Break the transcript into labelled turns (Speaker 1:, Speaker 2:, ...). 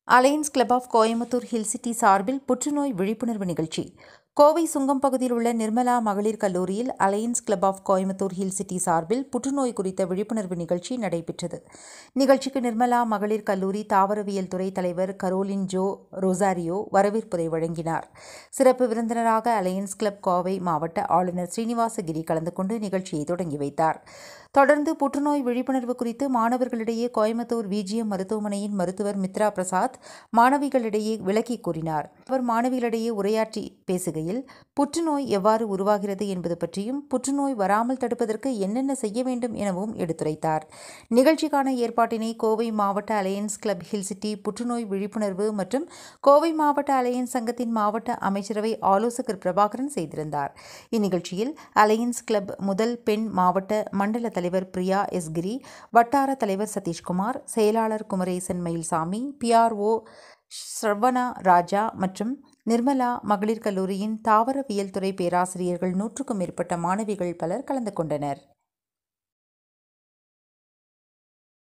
Speaker 1: alliance club of Coimbatore hill city சார்பில் புற்றுநோய் விழிப்புணர்வு நிகழ்ச்சி கோவை சுங்கம் பகுதியில் உள்ள நிர்மலா மகளிர் கல்லூரியில் alliance club of Coimbatore hill city சார்பில் புற்றுநோய் குறித்த விழிப்புணர்வு நிகழ்ச்சி நடைபெற்றது நிகழ்ச்சிக்கு நிர்மலா மகளிர் கல்லூரி தாவரவியல் துறை தலைவர் கரோலின் ஜோ ரொசாரியோ வரவேற்புரை வழங்கினார் சிறப்பு விருந்தினராக அலையன்ஸ் கிளப் கோவை மாவட்ட ஆளுநர் ஸ்ரீனிவாசகிரி கலந்து கொண்டு நிகழ்ச்சியை தொடங்கி வைத்தார் தொடர்ந்து புற்றுநோய் விழிப்புணர்வு குறித்து மாணவர்களிடையே கோயம்புத்தூர் விஜிஎம் மருத்துவமனையின் மருத்துவர் மித்ரா பிரசாத் மாணவிகளிடையே விளக்கி கூறினார் அவர் மாணவிகளிடையே உரையாற்றி பேசுகையில் புற்றுநோய் எவ்வாறு உருவாகிறது என்பது பற்றியும் புற்றுநோய் வராமல் தடுப்பதற்கு என்னென்ன செய்ய வேண்டும் எனவும் எடுத்துரைத்தார் நிகழ்ச்சிக்கான ஏற்பாட்டினை கோவை மாவட்ட அலையன்ஸ் கிளப் ஹில் சிட்டி புற்றுநோய் விழிப்புணர்வு மற்றும் கோவை மாவட்ட அலையன்ஸ் சங்கத்தின் மாவட்ட அமைச்சரவை ஆலோசகர் பிரபாகரன் செய்திருந்தார் இந்நிகழ்ச்சியில் அலையன்ஸ் கிளப் முதல் பெண் மாவட்ட மண்டல தலைவர் பிரியா எஸ் கிரி வட்டார தலைவர் சதீஷ்குமார் செயலாளர் குமரேசன் மயில்சாமி பிஆர்ஓ ஸ்ரவணா ராஜா மற்றும் நிர்மலா மகளிர் கல்லூரியின் தாவரவியல் துறை பேராசிரியர்கள் நூற்றுக்கும் மேற்பட்ட மாணவிகள் பலர் கலந்து கொண்டனர்